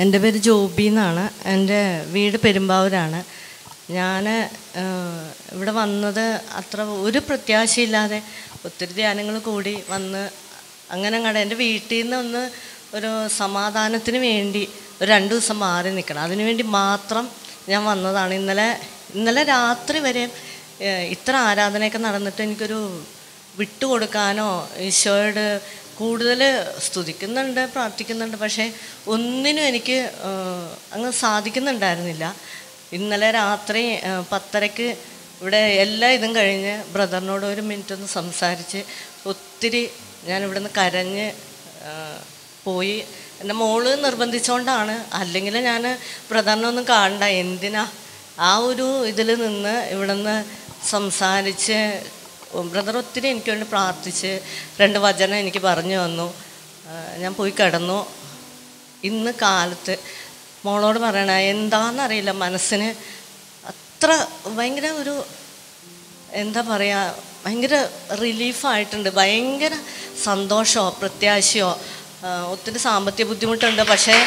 എൻ്റെ പേര് ജോബി എന്നാണ് എൻ്റെ വീട് പെരുമ്പാവൂരാണ് ഞാൻ ഇവിടെ വന്നത് അത്ര ഒരു പ്രത്യാശയില്ലാതെ ഒത്തിരി ധ്യാനങ്ങൾ കൂടി വന്ന് അങ്ങനെ അങ്ങടെ എൻ്റെ വീട്ടിൽ നിന്ന് ഒന്ന് ഒരു സമാധാനത്തിന് വേണ്ടി ഒരു രണ്ട് ദിവസം മാറി നിൽക്കണം അതിനു വേണ്ടി മാത്രം ഞാൻ വന്നതാണ് ഇന്നലെ ഇന്നലെ രാത്രി വരെ ഏഹ്, ഇത്ര ആരാധനയൊക്കെ നടന്നിട്ട് എനിക്കൊരു വിട്ടുകൊടുക്കാനോ ഈശോയോട് കൂടുതൽ സ്തുതിക്കുന്നുണ്ട് പ്രാർത്ഥിക്കുന്നുണ്ട് പക്ഷേ ഒന്നിനും എനിക്ക് ആ, അങ്ങ് സാധിക്കുന്നുണ്ടായിരുന്നില്ല ഇന്നലെ രാത്രി ആ, പത്തരയ്ക്ക് ഇവിടെ എല്ലാ ഇതും കഴിഞ്ഞ് ബ്രദറിനോട് ഒരു മിനിറ്റ് ഒന്ന് സംസാരിച്ച് ഒത്തിരി ഞാൻ ഇവിടെ നിന്ന് കരഞ്ഞ് ആ, പോയി എൻ്റെ മോള് നിർബന്ധിച്ചുകൊണ്ടാണ് അല്ലെങ്കിൽ ഞാൻ ബ്രദറിനൊന്നും കാണണ്ട എന്തിനാ ആ ഒരു ഇതിൽ നിന്ന് ഇവിടെ നിന്ന് സംസാരിച്ച് ബ്രദർ ഒത്തിരി എനിക്ക് വേണ്ടി പ്രാർത്ഥിച്ച് രണ്ട് വചനം എനിക്ക് പറഞ്ഞു തന്നു ആ, ഞാൻ പോയി കിടന്നു ഇന്ന് കാലത്ത് മോളോട് പറയണ എന്താണെന്നറിയില്ല മനസ്സിന് അത്ര ഭയങ്കര ഒരു എന്താ പറയുക ഭയങ്കര റിലീഫായിട്ടുണ്ട് ഭയങ്കര സന്തോഷമോ പ്രത്യാശയോ ആ, ഒത്തിരി സാമ്പത്തിക ബുദ്ധിമുട്ടുണ്ട് പക്ഷേ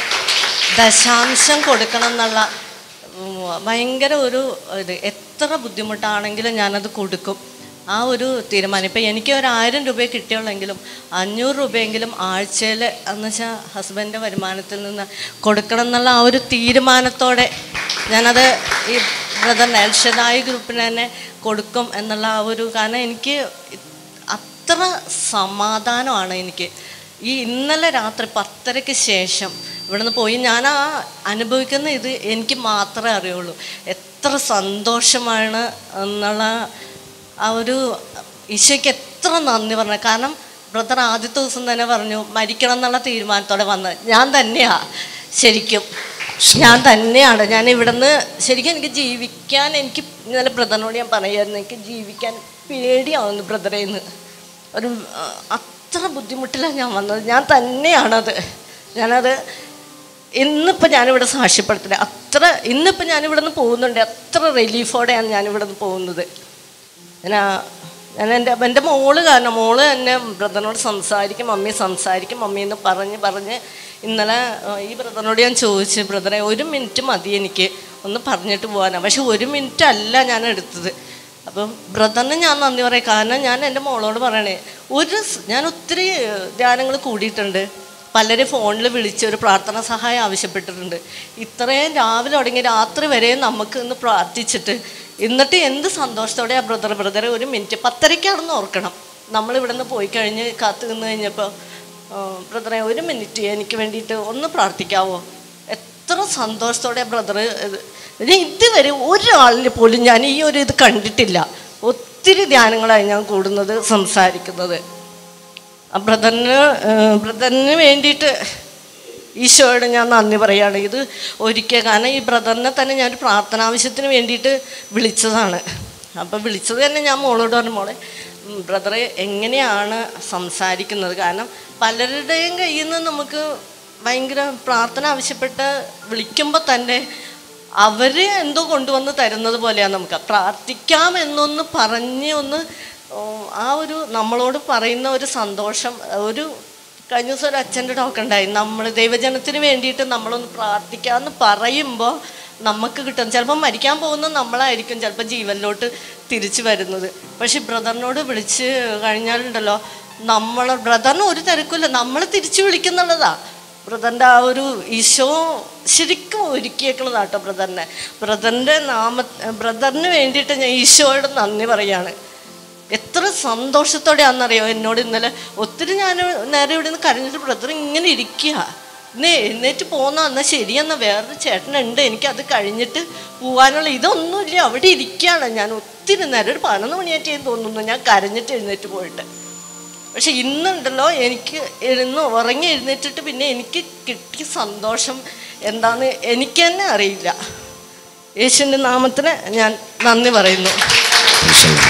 ദശാംശം കൊടുക്കണം എന്നുള്ള ഉം, ഭയങ്കര ഒരു ഇത് എത്ര ബുദ്ധിമുട്ടാണെങ്കിലും ഞാനത് കൊടുക്കും ആ ഒരു തീരുമാനം ഇപ്പം എനിക്ക് ഒരു ആയിരം രൂപ കിട്ടിയുള്ളെങ്കിലും അഞ്ഞൂറ് രൂപയെങ്കിലും ആഴ്ചയിൽ എന്ന് വെച്ചാൽ ഹസ്ബൻഡിൻ്റെ വരുമാനത്തിൽ നിന്ന് കൊടുക്കണം എന്നുള്ള ആ ഒരു തീരുമാനത്തോടെ ഞാനത് ഈ ബ്രദർ എൽഷദായി ഗ്രൂപ്പിന് തന്നെ കൊടുക്കും എന്നുള്ള ആ ഒരു കാരണം എനിക്ക് അത്ര സമാധാനമാണ് എനിക്ക് ഈ ഇന്നലെ രാത്രി പത്തരയ്ക്ക് ശേഷം ഇവിടുന്ന് പോയി ഞാൻ ആ അനുഭവിക്കുന്ന ഇത് എനിക്ക് മാത്രമേ അറിയുള്ളൂ എത്ര സന്തോഷമാണ് എന്നുള്ള ആ ഒരു ഈശോയ്ക്ക് എത്ര നന്ദി പറഞ്ഞു കാരണം ബ്രദർ ആദ്യത്തെ ദിവസം തന്നെ പറഞ്ഞു മരിക്കണം എന്നുള്ള തീരുമാനത്തോടെ വന്ന് ഞാൻ തന്നെയാ ശരിക്കും ഞാൻ തന്നെയാണ് ഞാൻ ഇവിടുന്ന് ശരിക്കും എനിക്ക് ജീവിക്കാൻ എനിക്ക് ഇന്നലെ ബ്രദറിനോട് ഞാൻ പറയായിരുന്നു എനിക്ക് ജീവിക്കാൻ പേടിയാവുന്നു ബ്രദറെ എന്ന് ഒരു ആ, അത്ര ബുദ്ധിമുട്ടിലാണ് ഞാൻ വന്നത് ഞാൻ തന്നെയാണത് ഞാനത് ഇന്നിപ്പോൾ ഞാനിവിടെ സാക്ഷ്യപ്പെടുത്തില്ല അത്ര ഇന്നിപ്പോൾ ഞാനിവിടെ നിന്ന് പോകുന്നുണ്ട് അത്ര റിലീഫോടെയാണ് ഞാനിവിടെ നിന്ന് പോകുന്നത് ഞാൻ ആ- ഞാൻ എൻ്റെ എൻ്റെ മോള് കാരണം മോള് എന്നെ ബ്രദറിനോട് സംസാരിക്കും മമ്മി സംസാരിക്കും മമ്മി എന്ന് പറഞ്ഞ് പറഞ്ഞ് ഇന്നലെ ആ, ഈ ബ്രദറിനോട് ഞാൻ ചോദിച്ചു ബ്രദറെ ഒരു മിനിറ്റ് മതി എനിക്ക് ഒന്ന് പറഞ്ഞിട്ട് പോകാനാണ് പക്ഷെ ഒരു മിനിറ്റ് അല്ല ഞാൻ എടുത്തത് അപ്പം ബ്രദറിന് ഞാൻ നന്ദി പറയും കാരണം ഞാൻ എൻ്റെ മോളോട് പറയണേ ഒരു സ്- ഞാൻ ഒത്തിരി ധ്യാനങ്ങൾ കൂടിയിട്ടുണ്ട് പലരെ ഫോണിൽ വിളിച്ച് ഒരു പ്രാർത്ഥന സഹായം ആവശ്യപ്പെട്ടിട്ടുണ്ട് ഇത്രയും രാവിലെ തുടങ്ങി രാത്രി വരെ നമുക്ക് ഇന്ന് പ്രാർത്ഥിച്ചിട്ട് എന്നിട്ട് എന്ത് സന്തോഷത്തോടെ ആ ബ്രദർ ബ്രദറെ ഒരു മിനിറ്റ് പത്തരയ്ക്കാണെന്ന് ഓർക്കണം നമ്മൾ ഇവിടെ നിന്ന് പോയി കഴിഞ്ഞ് കാത്തു നിന്ന് കഴിഞ്ഞപ്പോൾ ബ്രദറെ ഒരു മിനിറ്റ് എനിക്ക് വേണ്ടിയിട്ട് ഒന്ന് പ്രാർത്ഥിക്കാവോ എത്ര സന്തോഷത്തോടെ ബ്രദർ ഇതുവരെ ഒരാളിൽ പോലും ഞാൻ ഈ ഒരു ഇത് കണ്ടിട്ടില്ല ഒത്തിരി ധ്യാനങ്ങളായി ഞാൻ കൂടുന്നത് സംസാരിക്കുന്നത് ആ ബ്രദറിന് ബ്രദറിന് വേണ്ടിയിട്ട് ഈശോയോട് ഞാൻ നന്ദി പറയുകയാണ് ഇത് ഒരിക്കൽ കാരണം ഈ ബ്രദറിനെ തന്നെ ഞാൻ ഒരു പ്രാർത്ഥന ആവശ്യത്തിന് വേണ്ടിയിട്ട് വിളിച്ചതാണ് അപ്പോൾ വിളിച്ചത് തന്നെ ഞാൻ മോളോട് പറഞ്ഞു മോളെ ഉം, ബ്രദറെ എങ്ങനെയാണ് സംസാരിക്കുന്നത് കാരണം പലരുടെയും കയ്യിൽ നിന്ന് നമുക്ക് ഭയങ്കര പ്രാർത്ഥന ആവശ്യപ്പെട്ട് വിളിക്കുമ്പോൾ തന്നെ അവർ എന്തോ കൊണ്ടുവന്ന് തരുന്നത് പോലെയാണ് നമുക്ക് പ്രാർത്ഥിക്കാം എന്നൊന്ന് പറഞ്ഞ് ഒന്ന് ഓ, ആ ഒരു നമ്മളോട് പറയുന്ന ഒരു സന്തോഷം ഒരു കഴിഞ്ഞ ദിവസം ഒരു അച്ഛൻ്റെ ടോക്ക് ഉണ്ടായി നമ്മൾ ദൈവജനത്തിന് വേണ്ടിയിട്ട് നമ്മളൊന്ന് പ്രാർത്ഥിക്കാമെന്ന് പറയുമ്പോൾ നമുക്ക് കിട്ടും ചിലപ്പോൾ മരിക്കാൻ പോകുന്നത് നമ്മളായിരിക്കും ചിലപ്പോൾ ജീവനിലോട്ട് തിരിച്ചു വരുന്നത് പക്ഷെ ബ്രദറിനോട് വിളിച്ച് കഴിഞ്ഞാലുണ്ടല്ലോ നമ്മൾ ബ്രദറിന് ഒരു തിരക്കില്ല നമ്മൾ തിരിച്ചു വിളിക്കുന്നുള്ളതാ ബ്രദറിൻ്റെ ആ ഒരു ഈശോ ശരിക്കും ഒരുക്കിയേക്കുന്നതാട്ടോ ബ്രദറിനെ ബ്രദറിൻ്റെ നാമ ബ്രദറിന് വേണ്ടിയിട്ട് ഞാൻ ഈശോയോട് നന്ദി പറയാണ് എത്ര സന്തോഷത്തോടെയാണെന്നറിയോ എന്നോട് ഇന്നലെ ഒത്തിരി ഞാൻ നേരെ ഇവിടെ നിന്ന് കരഞ്ഞിട്ട് ബ്രദർ ഇങ്ങനെ ഇരിക്കുക ഇന്ന് എഴുന്നേറ്റ് പോന്ന എന്നാൽ ശരിയെന്ന വേറൊരു ചേട്ടനുണ്ട് എനിക്കത് കഴിഞ്ഞിട്ട് പോകാനുള്ള ഇതൊന്നുമില്ല അവിടെ ഇരിക്കുകയാണ് ഞാൻ ഒത്തിരി നേരം ഒരു പതിനൊന്ന് മണിയായിട്ട് ഞാൻ തോന്നുന്നു ഞാൻ കരഞ്ഞിട്ട് എഴുന്നേറ്റ് പോയിട്ട് പക്ഷെ ഇന്നുണ്ടല്ലോ എനിക്ക് ഇരുന്ന് ഉറങ്ങി എഴുന്നേറ്റിട്ട് പിന്നെ എനിക്ക് കിട്ടിയ സന്തോഷം എന്താന്ന് എനിക്ക് തന്നെ അറിയില്ല യേശുവിൻ്റെ നാമത്തിന് ഞാൻ നന്ദി പറയുന്നു ഈശോയെ.